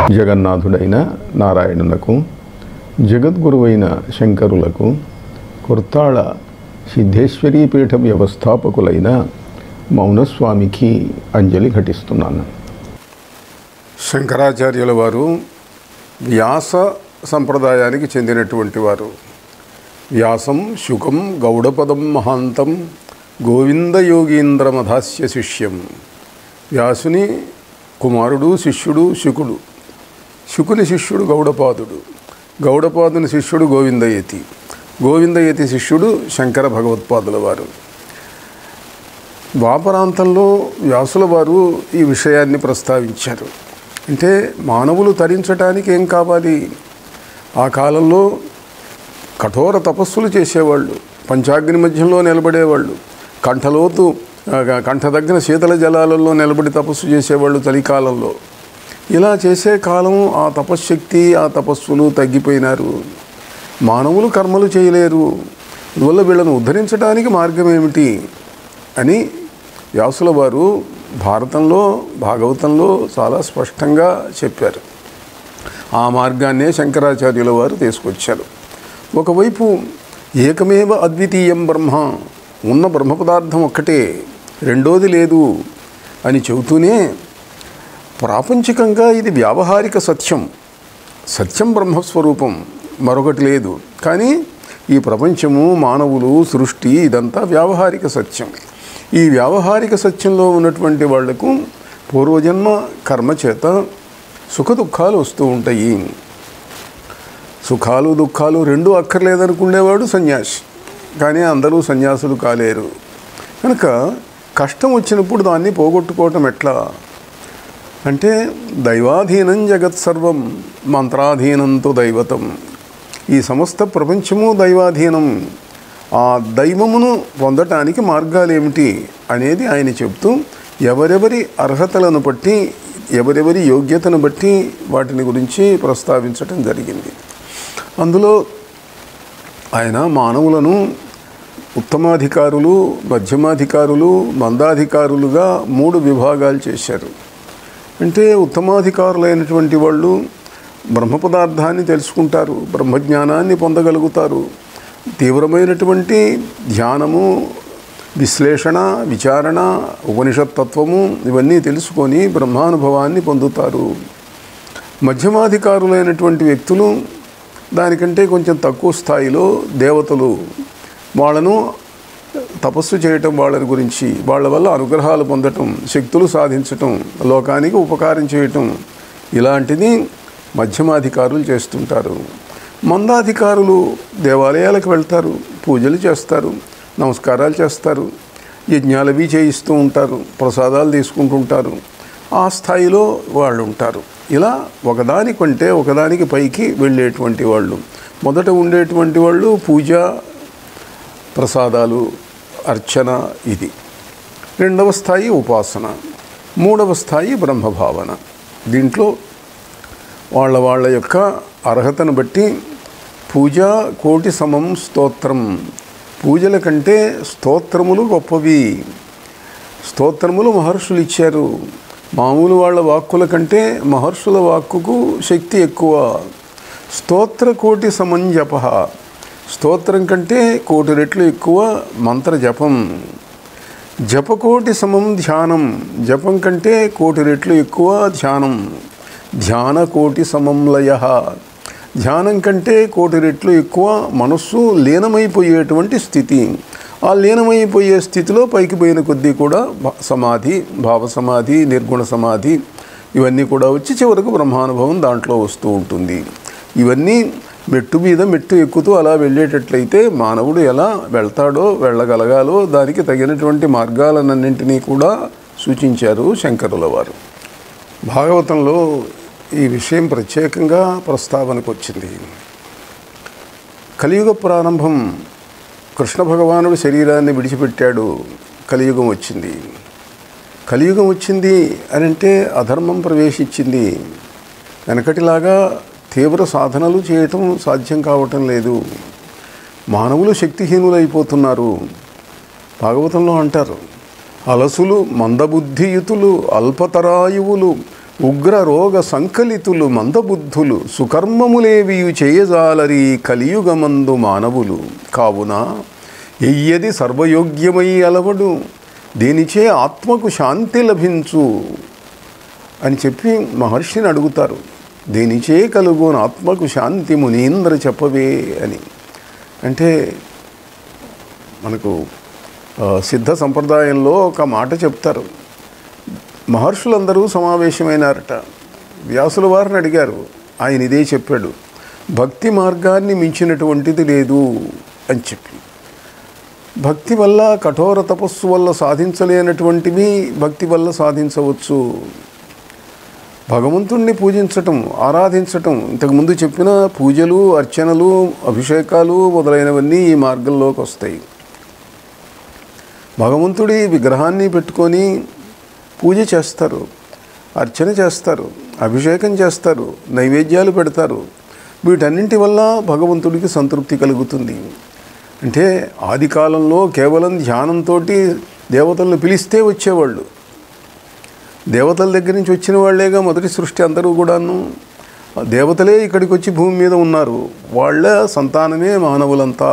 జగన్నాథుడైన నారాయణునకు జగద్గురువైన శంకరులకు కుర్తాళ సిద్ధేశ్వరీ పీఠ వ్యవస్థాపకులైన మౌనస్వామికి అంజలి ఘటిస్తున్నాను శంకరాచార్యుల వారు వ్యాస సంప్రదాయానికి చెందినటువంటి వారు వ్యాసం శుకం గౌడపదం మహాంతం గోవింద యోగీంద్రమధాస్య శిష్యం వ్యాసుని కుమారుడు శిష్యుడు శుకుడు శుకుని శిష్యుడు గౌడపాదుడు గౌడపాదుని శిష్యుడు గోవిందయతి గోవిందయతి శిష్యుడు శంకర భగవత్పాదుల వారు ద్వాపరాంతంలో వ్యాసుల వారు ఈ విషయాన్ని ప్రస్తావించారు అంటే మానవులు తరించటానికి ఏం కావాలి ఆ కాలంలో కఠోర తపస్సులు చేసేవాళ్ళు పంచాగ్ని మధ్యంలో నిలబడేవాళ్ళు కంఠలోతు ఆ, కంఠ దగ్గర శీతల జలాలలో నిలబడి తపస్సు చేసేవాళ్ళు చలికాలంలో ఇలా చేసే కాలం ఆ తపశ్శక్తి ఆ తపస్సులు తగ్గిపోయినారు మానవులు కర్మలు చేయలేరు అందువల్ల వీళ్ళను ఉద్ధరించడానికి మార్గం ఏమిటి అని వ్యాసుల వారు భారతంలో భాగవతంలో చాలా స్పష్టంగా చెప్పారు ఆ మార్గాన్నే శంకరాచార్యుల వారు తీసుకొచ్చారు ఒకవైపు ఏకమేవ అద్వితీయం బ్రహ్మ ఉన్న బ్రహ్మ పదార్థం ఒక్కటే రెండోది లేదు అని చెబుతూనే ప్రాపంచికంగా ఇది వ్యావహారిక సత్యం సత్యం బ్రహ్మస్వరూపం మరొకటి లేదు కానీ ఈ ప్రపంచము మానవులు సృష్టి ఇదంతా వ్యావహారిక సత్యం ఈ వ్యావహారిక సత్యంలో ఉన్నటువంటి వాళ్లకు పూర్వజన్మ కర్మ చేత సుఖ దుఃఖాలు వస్తూ ఉంటాయి సుఖాలు దుఃఖాలు రెండూ అక్కర్లేదనుకునేవాడు సన్యాసి కానీ అందరూ సన్యాసులు కాలేరు కనుక కష్టం వచ్చినప్పుడు దాన్ని పోగొట్టుకోవటం ఎట్లా అంటే దైవాధీనం జగత్ సర్వం మంత్రాధీనంతో దైవతం ఈ సమస్త ప్రపంచము దైవాధీనం ఆ దైవమును పొందటానికి మార్గాలు ఏమిటి అనేది ఆయన చెప్తూ ఎవరెవరి అర్హతలను బట్టి ఎవరెవరి యోగ్యతను బట్టి వాటిని గురించి ప్రస్తావించటం జరిగింది అందులో ఆయన మానవులను ఉత్తమాధికారులు మధ్యమాధికారులు మందాధికారులుగా మూడు విభాగాలు చేశారు అంటే ఉత్తమాధికారులైనటువంటి వాళ్ళు బ్రహ్మ పదార్థాన్ని తెలుసుకుంటారు బ్రహ్మజ్ఞానాన్ని పొందగలుగుతారు తీవ్రమైనటువంటి ధ్యానము విశ్లేషణ విచారణ ఉపనిషత్ తత్వము ఇవన్నీ తెలుసుకొని బ్రహ్మానుభవాన్ని పొందుతారు మధ్యమాధికారులైనటువంటి వ్యక్తులు దానికంటే కొంచెం తక్కువ స్థాయిలో దేవతలు వాళ్ళను తపస్సు చేయటం వాళ్ళని గురించి వాళ్ళ వల్ల అనుగ్రహాలు పొందటం శక్తులు సాధించటం లోకానికి ఉపకారం చేయటం ఇలాంటిది మధ్యమాధికారులు చేస్తుంటారు మందాధికారులు దేవాలయాలకు వెళ్తారు పూజలు చేస్తారు నమస్కారాలు చేస్తారు యజ్ఞాలవి చేయిస్తూ ఉంటారు ప్రసాదాలు తీసుకుంటుంటారు ఆ స్థాయిలో వాళ్ళు ఉంటారు ఇలా ఒకదాని కంటే ఒకదానికి పైకి వెళ్ళేటువంటి వాళ్ళు మొదట ఉండేటువంటి వాళ్ళు పూజ ప్రసాదాలు అర్చన ఇది రెండవ స్థాయి ఉపాసన మూడవ స్థాయి బ్రహ్మభావన దీంట్లో వాళ్ళ వాళ్ళ యొక్క అర్హతను బట్టి పూజ కోటి సమం స్తోత్రం పూజల కంటే స్తోత్రములు గొప్పవి స్తోత్రములు మహర్షులు ఇచ్చారు మామూలు వాళ్ళ వాక్కుల కంటే మహర్షుల వాక్కుకు శక్తి ఎక్కువ స్తోత్ర కోటి సమం జప స్తోత్రం కంటే కోటి రెట్లు ఎక్కువ మంత్ర జపం జపకోటి సమం ధ్యానం జపం కంటే కోటి రెట్లు ఎక్కువ ధ్యానం ధ్యాన కోటి సమం లయ ధ్యానం కంటే కోటి రెట్లు ఎక్కువ మనస్సు లీనమైపోయేటువంటి స్థితి ఆ లీనమైపోయే స్థితిలో పైకి పోయిన కొద్దీ కూడా భ- సమాధి భావ సమాధి నిర్గుణ సమాధి ఇవన్నీ కూడా వచ్చి చివరకు బ్రహ్మానుభవం దాంట్లో వస్తూ ఉంటుంది ఇవన్నీ మెట్టు మీద మెట్టు ఎక్కుతూ అలా వెళ్ళేటట్లయితే మానవుడు ఎలా వెళ్తాడో వెళ్ళగలగాలో దానికి తగినటువంటి మార్గాలన్నింటినీ కూడా సూచించారు శంకరుల వారు భాగవతంలో ఈ విషయం ప్రత్యేకంగా ప్రస్తావనకు వచ్చింది కలియుగ ప్రారంభం కృష్ణ భగవానుడు శరీరాన్ని విడిచిపెట్టాడు కలియుగం వచ్చింది కలియుగం వచ్చింది అని అంటే అధర్మం ప్రవేశించింది వెనకటిలాగా తీవ్ర సాధనలు చేయటం సాధ్యం కావటం లేదు మానవులు శక్తిహీనులైపోతున్నారు భాగవతంలో అంటారు అలసులు మందబుద్ధియుతులు అల్పతరాయువులు ఉగ్ర రోగ సంకలితులు మందబుద్ధులు సుకర్మములేవియు చేయజాలరి కలియుగమందు మానవులు కావున ఎయ్యది సర్వయోగ్యమై అలవడు దీనిచే ఆత్మకు శాంతి లభించు అని చెప్పి మహర్షిని అడుగుతారు దీనిచే కలుగున ఆత్మకు శాంతి మునీంద్ర చెప్పవే అని అంటే మనకు ఆ, సిద్ధ సంప్రదాయంలో ఒక మాట చెప్తారు మహర్షులందరూ సమావేశమైనారట వ్యాసుల వారిని అడిగారు ఆయన ఇదే చెప్పాడు భక్తి మార్గాన్ని మించినటువంటిది లేదు అని చెప్పి భక్తి వల్ల కఠోర తపస్సు వల్ల సాధించలేనటువంటివి భక్తి వల్ల సాధించవచ్చు భగవంతుణ్ణి పూజించటం ఆరాధించటం ఇంతకుముందు చెప్పిన పూజలు అర్చనలు అభిషేకాలు మొదలైనవన్నీ ఈ మార్గంలోకి వస్తాయి భగవంతుడి విగ్రహాన్ని పెట్టుకొని పూజ చేస్తారు అర్చన చేస్తారు అభిషేకం చేస్తారు నైవేద్యాలు పెడతారు వీటన్నింటి వల్ల భగవంతుడికి సంతృప్తి కలుగుతుంది అంటే ఆది కాలంలో కేవలం ధ్యానంతో దేవతలను పిలిస్తే వచ్చేవాళ్ళు దేవతల దగ్గర నుంచి వచ్చిన వాళ్ళేగా మొదటి సృష్టి అందరూ కూడాను ఆ దేవతలే ఇక్కడికి వచ్చి భూమి మీద ఉన్నారు వాళ్ళ సంతానమే మానవులంతా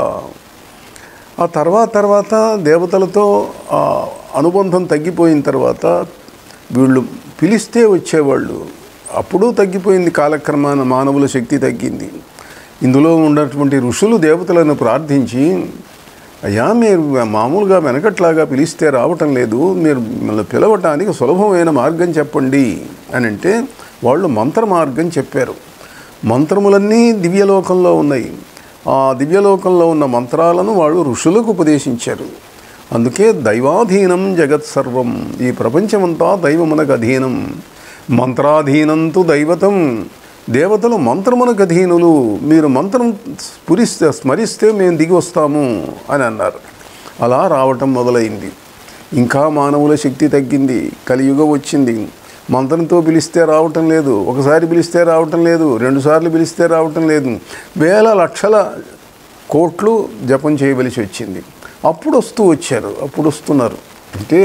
ఆ తర్వాత తర్వాత దేవతలతో ఆ అనుబంధం తగ్గిపోయిన తర్వాత వీళ్ళు పిలిస్తే వచ్చేవాళ్ళు అప్పుడు తగ్గిపోయింది కాలక్రమాన మానవుల శక్తి తగ్గింది ఇందులో ఉన్నటువంటి ఋషులు దేవతలను ప్రార్థించి అయ్యా మీరు మామూలుగా వెనకట్లాగా పిలిస్తే రావటం లేదు మీరు మిమ్మల్ని పిలవటానికి సులభమైన మార్గం చెప్పండి అని అంటే వాళ్ళు మంత్ర మార్గం చెప్పారు మంత్రములన్నీ దివ్యలోకంలో ఉన్నాయి ఆ దివ్యలోకంలో ఉన్న మంత్రాలను వాళ్ళు ఋషులకు ఉపదేశించారు అందుకే దైవాధీనం జగత్ సర్వం ఈ ప్రపంచమంతా దైవమునకు అధీనం మంత్రాధీనంతు దైవతం దేవతలు మంత్రమునకు అధీనులు మీరు మంత్రం స్ఫురిస్తే స్మరిస్తే మేము దిగి వస్తాము అని అన్నారు అలా రావటం మొదలైంది ఇంకా మానవుల శక్తి తగ్గింది కలియుగం వచ్చింది మంత్రంతో పిలిస్తే రావటం లేదు ఒకసారి పిలిస్తే రావటం లేదు రెండుసార్లు పిలిస్తే రావటం లేదు వేల లక్షల కోట్లు జపం చేయవలసి వచ్చింది అప్పుడు వస్తూ వచ్చారు అప్పుడు వస్తున్నారు అంటే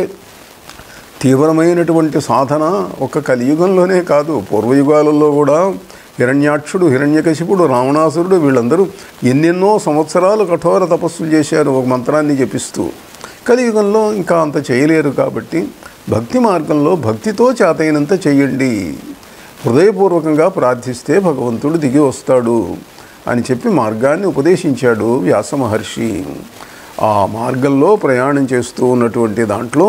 తీవ్రమైనటువంటి సాధన ఒక కలియుగంలోనే కాదు పూర్వయుగాలలో కూడా హిరణ్యాక్షుడు హిరణ్యకశిపుడు రావణాసురుడు వీళ్ళందరూ ఎన్నెన్నో సంవత్సరాలు కఠోర తపస్సులు చేశారు ఒక మంత్రాన్ని జపిస్తూ కలియుగంలో ఇంకా అంత చేయలేరు కాబట్టి భక్తి మార్గంలో భక్తితో చేతైనంత చేయండి హృదయపూర్వకంగా ప్రార్థిస్తే భగవంతుడు దిగి వస్తాడు అని చెప్పి మార్గాన్ని ఉపదేశించాడు వ్యాస మహర్షి ఆ మార్గంలో ప్రయాణం చేస్తూ ఉన్నటువంటి దాంట్లో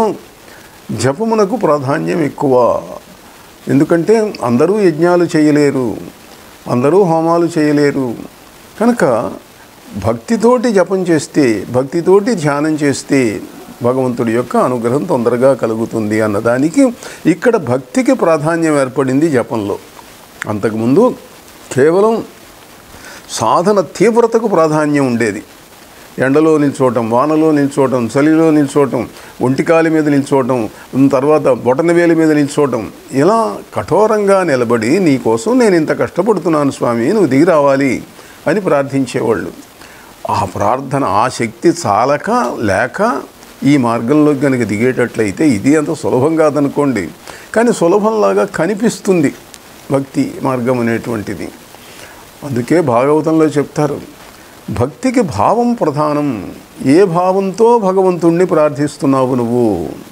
జపమునకు ప్రాధాన్యం ఎక్కువ ఎందుకంటే అందరూ యజ్ఞాలు చేయలేరు అందరూ హోమాలు చేయలేరు కనుక భక్తితోటి జపం చేస్తే భక్తితోటి ధ్యానం చేస్తే భగవంతుడి యొక్క అనుగ్రహం తొందరగా కలుగుతుంది అన్నదానికి ఇక్కడ భక్తికి ప్రాధాన్యం ఏర్పడింది జపంలో అంతకుముందు కేవలం సాధన తీవ్రతకు ప్రాధాన్యం ఉండేది ఎండలో నిల్చోవటం వానలో నిల్చోవటం చలిలో నిల్చోవటం ఒంటికాలి మీద నిల్చోవటం తర్వాత బొటనవేలి మీద నిల్చోవటం ఇలా కఠోరంగా నిలబడి నీ కోసం నేను ఇంత కష్టపడుతున్నాను స్వామి నువ్వు దిగి రావాలి అని ప్రార్థించేవాళ్ళు ఆ ప్రార్థన ఆ శక్తి చాలక లేక ఈ మార్గంలోకి కనుక దిగేటట్లయితే ఇది అంత సులభం కాదనుకోండి కానీ సులభంలాగా కనిపిస్తుంది భక్తి మార్గం అనేటువంటిది అందుకే భాగవతంలో చెప్తారు భక్తికి భావం ప్రధానం ఏ భావంతో భగవంతుణ్ణి ప్రార్థిస్తున్నావు నువ్వు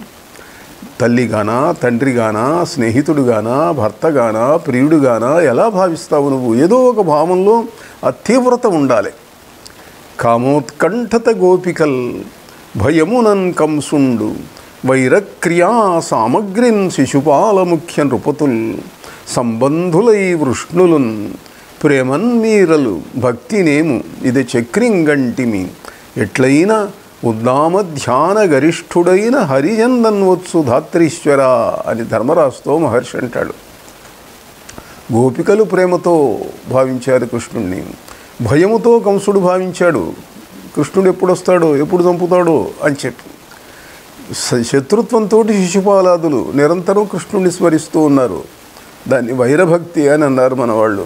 తల్లిగానా తండ్రిగానా స్నేహితుడుగానా భర్తగానా ప్రియుడుగానా ఎలా భావిస్తావు నువ్వు ఏదో ఒక భావంలో ఆ తీవ్రత ఉండాలి కామోత్కంఠత గోపికల్ భయమునన్ కంసుండు వైరక్రియా సామగ్రిన్ శిశుపాల ముఖ్య నృపతుల్ సంబంధులై వృష్ణులున్ ప్రేమన్మీరలు భక్తినేము ఇది చక్రింగంటిమి ఎట్లయినా ఉద్దామ ధ్యాన గరిష్ఠుడైన హరిజందన్వత్సు ధాత్రీశ్వర అని ధర్మరాజుతో మహర్షి అంటాడు గోపికలు ప్రేమతో భావించారు కృష్ణుణ్ణి భయముతో కంసుడు భావించాడు కృష్ణుడు ఎప్పుడు వస్తాడో ఎప్పుడు చంపుతాడో అని చెప్పి స- శత్రుత్వంతో శిశుపాలాదులు నిరంతరం కృష్ణుడిని స్మరిస్తూ ఉన్నారు దాన్ని వైరభక్తి అని అన్నారు మన వాళ్ళు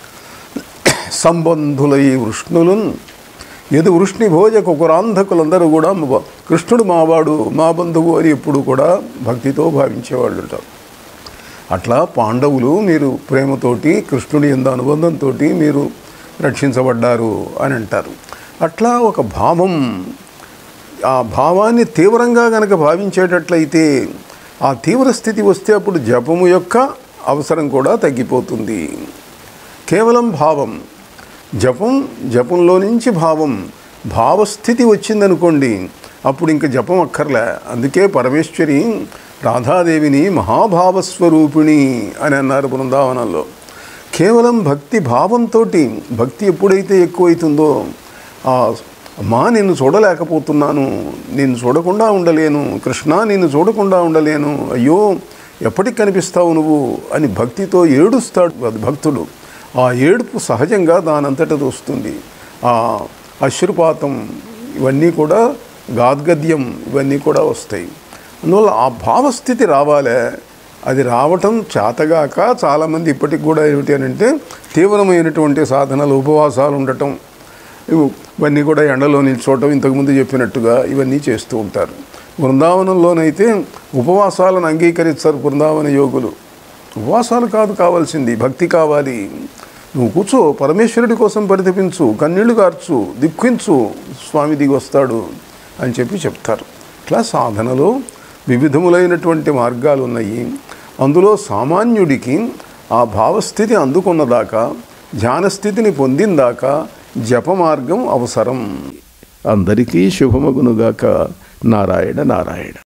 సంబంధులై వృష్ణులున్ ఎదు వృష్ణి భోజ కుకురాంధకులందరూ కూడా మా- కృష్ణుడు మావాడు మా బంధువు అని ఎప్పుడు కూడా భక్తితో భావించేవాళ్ళు ఉంటారు అట్లా పాండవులు మీరు ప్రేమతోటి కృష్ణుడి ఎందు అనుబంధంతో మీరు రక్షించబడ్డారు అని అంటారు అట్లా ఒక భావం ఆ భావాన్ని తీవ్రంగా గనక భావించేటట్లయితే ఆ తీవ్ర స్థితి వస్తే అప్పుడు జపము యొక్క అవసరం కూడా తగ్గిపోతుంది కేవలం భావం జపం జపంలో నుంచి భావం భావస్థితి వచ్చిందనుకోండి అప్పుడు ఇంక జపం అక్కర్లే అందుకే పరమేశ్వరి రాధాదేవిని మహాభావస్వరూపిణి అని అన్నారు బృందావనంలో కేవలం భక్తి భావంతో భక్తి ఎప్పుడైతే ఎక్కువైతుందో ఆ అమ్మా నిన్ను చూడలేకపోతున్నాను నిన్ను చూడకుండా ఉండలేను కృష్ణ నిన్ను చూడకుండా ఉండలేను అయ్యో ఎప్పటికి కనిపిస్తావు నువ్వు అని భక్తితో ఏడుస్తాడు అది భక్తుడు ఆ ఏడుపు సహజంగా దానంతటది వస్తుంది ఆ అశ్రుపాతం ఇవన్నీ కూడా గాద్గద్యం ఇవన్నీ కూడా వస్తాయి అందువల్ల ఆ భావస్థితి రావాలే అది రావటం చేతగాక చాలామంది ఇప్పటికి కూడా ఏమిటి అని అంటే తీవ్రమైనటువంటి సాధనలు ఉపవాసాలు ఉండటం ఇవి- ఇవన్నీ కూడా ఎండలో నిల్చోవటం ఇంతకుముందు చెప్పినట్టుగా ఇవన్నీ చేస్తూ ఉంటారు బృందావనంలోనైతే ఉపవాసాలను అంగీకరిస్తారు బృందావన యోగులు ఉపవాసాలు కాదు కావాల్సింది భక్తి కావాలి నువ్వు కూర్చో పరమేశ్వరుడి కోసం పరితపించు కన్నీళ్లు కార్చు దిక్కించు స్వామి దిగి వస్తాడు అని చెప్పి చెప్తారు ఇట్లా సాధనలో వివిధములైనటువంటి మార్గాలు ఉన్నాయి అందులో సామాన్యుడికి ఆ భావస్థితి అందుకున్నదాకా ధ్యానస్థితిని పొందిందాకా జప మార్గం అవసరం అందరికీ శుభమగునుగాక నారాయణ నారాయణ